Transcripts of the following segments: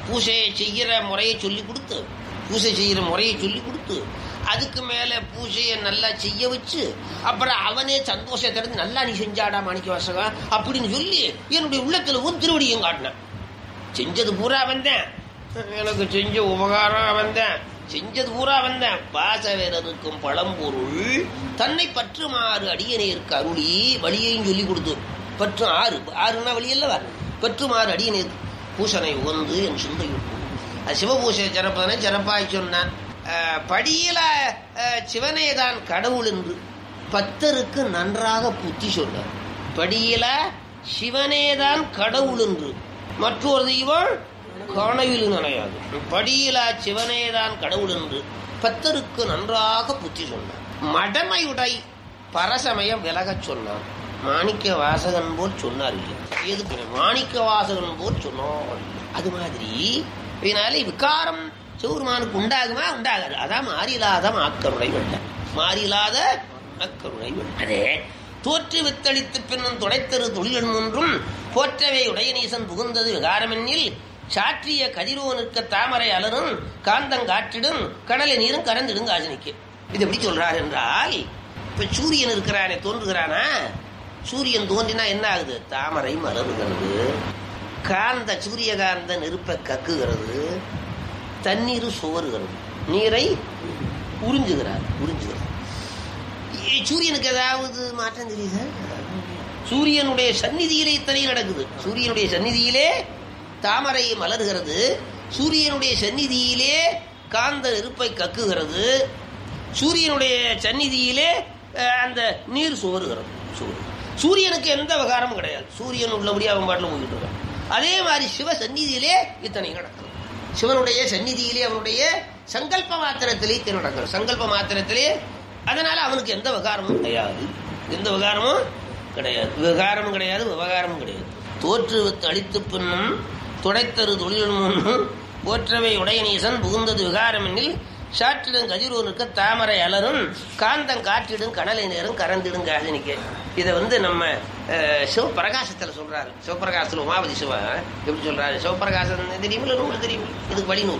பூசையை செய்கிற முறையை சொல்லி கொடுத்து பூசை செய்கிற முறையை சொல்லி கொடுத்து அதுக்கு மேல பூஜையை நல்லா செய்ய வச்சு அப்புறம் அவனே சந்தோஷத்திலிருந்து நல்லா நீ செஞ்சாடா மாணிக்க வாசகா அப்படின்னு சொல்லி என்னுடைய உள்ளத்துல ஒரு திருவடியும் காட்டினான் செஞ்சது பூரா வந்தேன் எனக்கு செஞ்ச உபகாரம் வந்தேன் செஞ்சது பூரா வந்தேன் பாசவேரருக்கும் பழம்பொருள் தன்னை பற்றுமாறு அடியனேற்கு அருளி வழியையும் சொல்லி கொடுத்து பற்று ஆறு ஆறுனா வழி அல்லவா பற்றுமாறு அடியனேற்கு பூசனை உகந்து என் சிந்தையுள் அது சிவபூசை சிறப்பதனை சிறப்பாய் சொன்னான் அஹ், படியில அஹ், சிவனேதான் கடவுள் என்று பத்தருக்கு நன்றாக புத்தி சொன்னார் படியில சிவனேதான் கடவுள் என்று மற்றொரு தெய்வம் கனவில் நினையாது படியிலா சிவனேதான் கடவுள் என்று பத்தருக்கு நன்றாக புத்தி சொன்னார் மடமையுடை பரசமயம் விலகச் சொன்னான் மாணிக்க வாசகன் போல் சொன்னார் இல்லை எதுக்கு மாணிக்க வாசகன் போல் சொன்னார் அது மாதிரி இதனால விகாரம் சிவருமானுக்கு உண்டாகுமா உண்டாகாது அதான் மாறிலாத மாக்கருணை வெள்ள மாறிலாத அக்கருணை வெள்ள அதே தோற்று வித்தளித்து பின்னும் துடைத்தரு தொழில்கள் ஒன்றும் போற்றவே உடையநீசன் புகுந்தது விகாரமென்னில் சாற்றிய கதிரோனுக்க தாமரை அலரும் காந்தங்காற்றிடும் கடலை நீரும் கறந்திடும் காஜனிக்கு இது எப்படி சொல்றார் என்றால் இப்ப சூரியன் இருக்கிறானே தோன்றுகிறானா சூரியன் தோன்றினா என்ன ஆகுது தாமரை மலருகிறது காந்த சூரியகாந்த நெருப்பை கக்குகிறது தண்ணீர் சுவருகிறது நீரை உறிஞ்சுகிறார் உறிஞ்சுகிறது ஏ, சூரியனுக்கு ஏதாவது மாற்றம் தெரியுதா சூரியனுடைய சந்நிதியிலே இத்தனை நடக்குது சூரியனுடைய சந்நிதியிலே தாமரை மலர்கிறது சூரியனுடைய சந்நிதியிலே காந்த நெருப்பை கக்குகிறது சூரியனுடைய சந்நிதியிலே அஹ், அந்த நீர் சுவருகிறது சுவரு சூரியனுக்கு எந்த விகாரமும் கிடையாது சூரியன் உள்ளபடியே அவன் பாட்டில் போய்கிட்டு இருக்கான் அதே மாதிரி சிவ சந்நிதியிலே இத்தனை நடக்கிறது சிவனுடைய சந்நிதியிலே அவனுடைய சங்கல்ப மாத்திரத்திலே இத்தனை நடக்கிறது சங்கல்ப மாத்திரத்திலே அதனால அவனுக்கு எந்த விகாரமும் கிடையாது எந்த விகாரமும் கிடையாது விகாரமும் கிடையாது விவகாரமும் கிடையாது தோற்று அழித்து பின்னும் துடைத்தரு தொழில் முன்னும் போற்றவை உடையநீசன் புகுந்தது விகாரமெனில் சாற்றிடும் கதிரோனுக்கு தாமரை அலரும் காந்தம் காற்றிடும் கடலை நேரும் கறந்திடும் காசினிக்கு இதை வந்து நம்ம அஹ், சிவபிரகாசத்துல சொல்றாரு சிவபிரகாசத்துல உமாபதி சிவா எப்படி சொல்றாரு சிவபிரகாசம் தெரியுமில்ல நூல் தெரியும் இதுக்கு வழிநூல்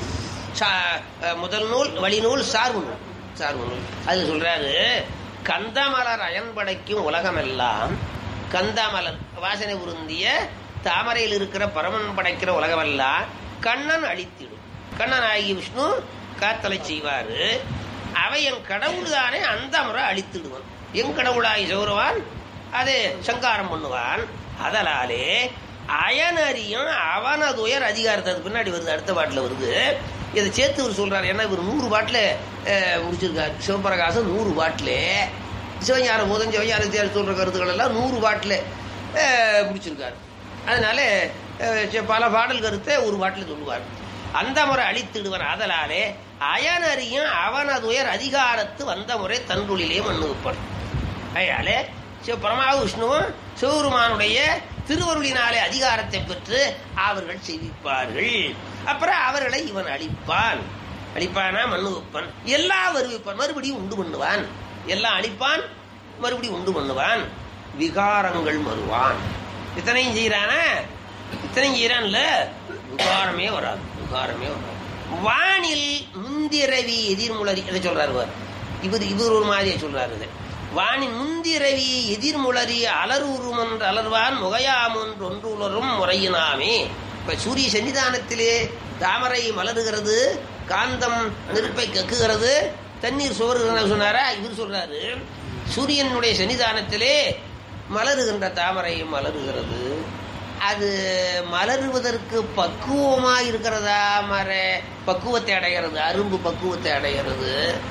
சா- அஹ், முதல் நூல் வழிநூல் சார்பு நூல் சார்பு நூல் அதுல சொல்றாரு கந்தமலர் அயன்படைக்கும் உலகமெல்லாம் கந்தமலர் வாசனை உருந்திய தாமரையில் இருக்கிற பரமன் படைக்கிற உலகமெல்லாம் கண்ணன் அழித்திடும் கண்ணன் ஆகிய விஷ்ணு காத்தலை செய்வாரு அவை என் கடவுள் தானே அந்த முறை அழித்திடுவான் என் கடவுளாகி சௌரவான் அது சங்காரம் பண்ணுவான் அதனாலே அயனறியும் அவனதுயர் அதிகாரத்துக்கு பின்னாடி வருது அடுத்த பாட்டில் வருது இதை சேர்த்து இவர் சொல்றாரு ஏன்னா இவர் நூறு பாட்டில் முடிச்சிருக்காரு சிவபிரகாசம் நூறு பாட்டில் சிவஞான போதம் சிவஞான தேர் சொல்ற கருத்துக்கள் எல்லாம் நூறு பாட்டில் முடிச்சிருக்காரு அதனால அஹ், சி- பல பாடல் கருத்தை ஒரு பாட்டில் சொல்லுவார் அந்த முறை அழித்திடுவன் ஆதலாலே அயனறியும் அவனதுயர் அதிகாரத்து வந்த முறை தன்றுளிலே மண்ணு வைப்பான் அதனாலே சிவ பரமாவு விஷ்ணுவும் சிவபெருமானுடைய திருவருளினாலே அதிகாரத்தை பெற்று அவர்கள் செய்விப்பார்கள் அப்புறம் அவர்களை இவன் அழிப்பான் அழிப்பானா மண்ணு வைப்பான் எல்லாம் வருவிப்பான் மறுபடியும் உண்டு பண்ணுவான் எல்லாம் அழிப்பான் மறுபடியும் உண்டு பண்ணுவான் விகாரங்கள் மறுவான் இத்தனையும் செய்யறானா இத்தனையும் செய்யறான்ல விகாரமே வராது விகாரமே வராது வானில் முந்திரவி எதிர்முளரி இதை சொல்றாரு பாரு. இவர் இவர் ஒரு மாதிரியே சொல்றாரு இதை வானின் முந்திரவி எதிர்முளரி அலருரும் என்று அலர்வான் முகையாம் என்று ஒன்று உலரும் முறையினாமே இப்ப சூரிய சன்னிதானத்திலே தாமரை மலருகிறது காந்தம் நெருப்பை கக்குகிறது தண்ணீர் சுவருகிறது சொன்னாரா இவர் சொல்றாரு சூரியனுடைய சன்னிதானத்திலே மலருகின்ற தாமரை மலருகிறது அது மலருவதற்கு பக்குவமா இருக்கிறதா மர பக்குவத்தை அடைகிறது அரும்பு பக்குவத்தை அடைகிறது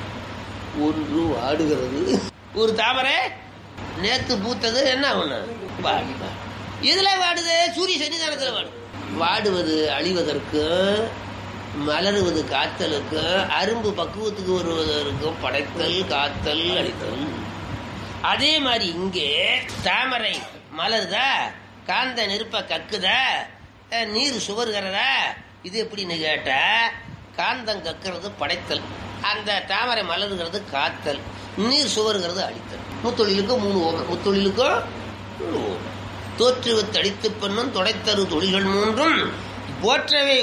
ஒன்று வாடுகிறது ஒரு தாமரை நேத்து பூத்தது என்ன ஒண்ணு வாடி வாடி. எதுல வாடுது சூரிய சன்னிதானத்துல வாடு வாடுவது அழிவதற்கு மலருவது காத்தலுக்கு அரும்பு பக்குவத்துக்கு வருவதற்கும் படைத்தல் காத்தல் அழித்தல் அதே மாதிரி இங்கே தாமரை மலருதா காந்த நெருப்ப கக்குதா அஹ், நீர் சுவருகிறதா இது எப்படின்னு கேட்ட காந்தம் கக்கிறது படைத்தல் அந்த தாமரை மலருகிறது காத்தல் நீர் சுவருகிறது அழித்தல் முத்தொழிலுக்கும் மூணு ஓமை முத்தொழிலுக்கும் மூணு ஓமை தோற்றுவத்தடித்து பெண்ணும் தொடைத்தரு தொழில்கள் மூன்றும் போற்றவே